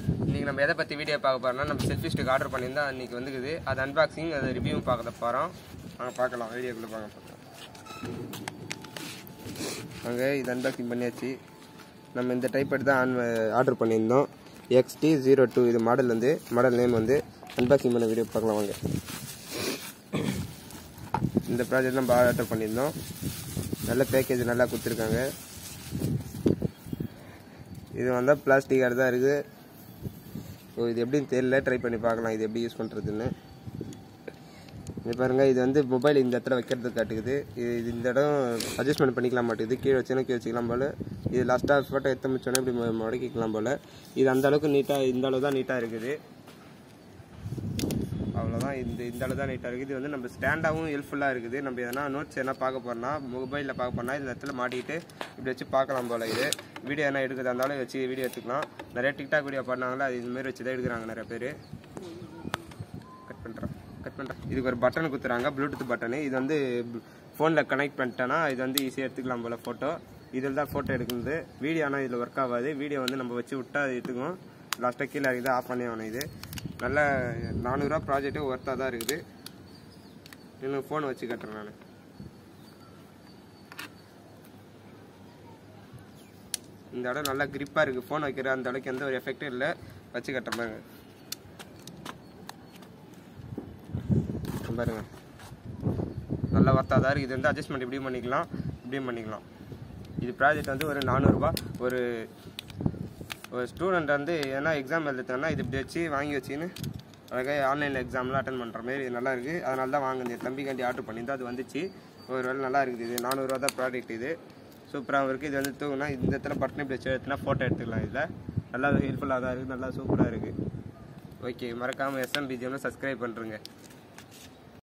இன்னைக்கு நம்ம எதை பற்றி வீடியோ பார்க்க போறோம்னா நம்ம செல்ஃபி ஸ்டிக் ஆர்டர் பண்ணியிருந்தோம் அன்றைக்கி வந்துக்குது அது அன்பாக்சிங் அது ரிவ்யூ பார்க்க போகிறோம் நாங்க பார்க்கலாம் வீடியோக்குள்ளே பார்க்க போகிறோம் அங்கே இது அன்பாக்சிங் பண்ணியாச்சு நம்ம இந்த டைப் எடுத்து தான் ஆர்டர் பண்ணியிருந்தோம் எக்ஸ்டி ஜீரோ டூ இது மாடல் வந்து மாடல் நேம் வந்து அன்பாக்சிங் பண்ண வீடியோ பார்க்கலாம் வாங்க இந்த ப்ராஜெக்ட் நம்ம ஆர்டர் பண்ணியிருந்தோம் நல்ல பேக்கேஜ் நல்லா கொடுத்துருக்காங்க இது வந்தால் பிளாஸ்டிக் தான் இருக்குது ஓ இது எப்படின்னு தெரியல ட்ரை பண்ணி பார்க்கலாம் இது எப்படி யூஸ் பண்ணுறதுன்னு இது பாருங்க இது வந்து மொபைல் இந்த இடத்துல வைக்கிறது காட்டுக்குது இது இது இந்த இடம் அட்ஜஸ்ட்மெண்ட் பண்ணிக்கலாம் மாட்டேங்குது கீழே வச்சுனா கீழே வச்சுக்கலாம் போல இது லாஸ்ட்டாக ஃபோட்டோ எடுத்து முடிச்சோன்னே இப்படி மு- முடக்கிக்கலாம் போல இது அந்த அளவுக்கு நீட்டாக இந்த அளவு தான் நீட்டாக இருக்குது அவ்வளோதான் இந்த இந்த அளவு தான் நீட்டாக இருக்குது இது வந்து நம்ம ஸ்டாண்டாகவும் ஹெல்ப்ஃபுல்லாக இருக்குது நம்ம எதனா நோட்ஸ் எதனா பார்க்க போறோம்னா மொபைலில் பார்க்க போறோம்னா இந்த இடத்துல மாட்டிக்கிட்டு இப்படி வச்சு பார்க்கலாம் போல இது வீடியோ என்ன எடுக்கிறதா இருந்தாலும் வச்சு வீடியோ எடுத்துக்கலாம் நிறைய டிக்டாக் வீடியோ பண்ணாங்களா அது இதுமாரி வச்சு தான் எடுக்கிறாங்க நிறைய பேர் கட் பண்ணுறேன் கட் பண்ணுறேன் இதுக்கு ஒரு பட்டன் கொடுத்துறாங்க ப்ளூடூத் பட்டனு இது வந்து ஃபோனில் கனெக்ட் பண்ணிட்டேன்னா இது வந்து ஈஸியாக எடுத்துக்கலாம் போல் ஃபோட்டோ இதில் தான் ஃபோட்டோ எடுക്കുന്നത് வீடியோ ஆனால் இதில் ஒர்க் ஆகாது வீடியோ வந்து நம்ம வச்சு விட்டா அது எடுத்துக்கும் லாஸ்ட்டாக கீழே இருக்குது ஆஃப் பண்ணி ஆகணும் இது நல்ல நானூறுரூவா ப்ராஜெக்ட்டு ஒர்த்தாக தான் இருக்குது இன்னும் ஃபோன் வச்சு கட்டுறேன் நான் இந்த இடம் நல்லா கிரிப்பாக இருக்குது ஃபோன் வைக்கிற அந்த அளவுக்கு எந்த ஒரு எஃபெக்டும் இல்லை வச்சு கட்டுற பாருங்க பாருங்க நல்ல ஒர்த்தாக தான் இருக்குது இது வந்து அட்ஜஸ்ட்மெண்ட் இப்படியும் பண்ணிக்கலாம் இப்படியும் பண்ணிக்கலாம் இது ப்ராஜெக்ட் வந்து ஒரு நானூறுரூபா ஒரு ஒரு ஸ்டூடெண்ட் வந்து ஏன்னா எக்ஸாம் எழுதுனா இது இப்படி வச்சு வாங்கி வச்சுன்னு அழகாக ஆன்லைனில் எக்ஸாம்லாம் அட்டன் பண்ணுற மாதிரி இது நல்லா இருக்குது அதனால தான் வாங்குது தம்பிக்காண்டி ஆர்டர் பண்ணியிருந்தோம் அது வந்துச்சு ஒரு வேலை நல்லா இருக்குது இது நானூறுரூவா தான் ப்ராடக்ட் இது சூப்பராகவும் இருக்குது இது வந்து தூங்கினா இந்த இடத்துல பட்டன் இப்படி வச்சு எடுத்துனா ஃபோட்டோ எடுத்துக்கலாம் இதில் நல்லா ஹெல்ப்ஃபுல்லாக தான் இருக்குது நல்லா சூப்பராக இருக்குது ஓகே மறக்காமல் எஸ்எம்பிஜிஎம்னு சப்ஸ்கிரைப் பண்ணுறேங்க